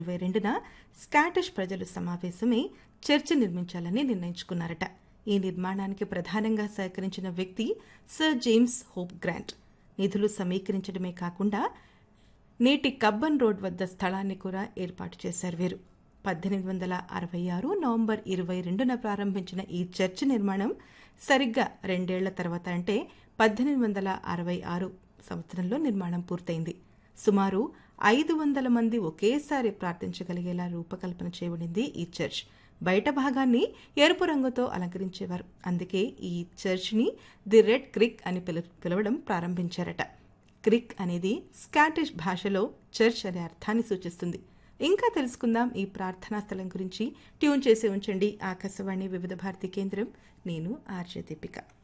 ఇరవై రెండున స్కాటిష్ ప్రజలు సమావేశమై చర్చ్ నిర్మించాలని నిర్ణయించుకున్నారట ఈ నిర్మాణానికి ప్రధానంగా సహకరించిన వ్యక్తి సర్ జేమ్స్ హోప్ గ్రాంట్ నిధులు సమీకరించడమే కాకుండా నేటి కబ్బన్ రోడ్ వద్ద స్థలాన్ని కూడా ఏర్పాటు చేశారు వీరు పద్దెనిమిది వందల అరవై ఆరు నవంబర్ ఇరవై రెండున ప్రారంభించిన ఈ చర్చి నిర్మాణం సరిగ్గా రెండేళ్ల తర్వాత అంటే పద్దెనిమిది వందల అరవై ఆరు సంవత్సరంలో నిర్మాణం పూర్తయింది సుమారు ఐదు వందల మంది ఒకేసారి ప్రార్థించగలిగేలా రూపకల్పన చేయబడింది ఈ చర్చ్ బయట భాగాన్ని ఎరుపు రంగుతో అలంకరించేవారు అందుకే ఈ చర్చ్ని ది రెడ్ క్రిక్ అని పిలు పిలవడం ప్రారంభించారట క్రిక్ అనేది స్కాటిష్ భాషలో చర్చ్ అనే అర్థాన్ని సూచిస్తుంది ఇంకా తెలుసుకుందాం ఈ ప్రార్థనా స్థలం గురించి ట్యూన్ చేసి ఉంచండి ఆకాశవాణి వివిధ భారతి కేంద్రం నేను ఆర్జే దీపిక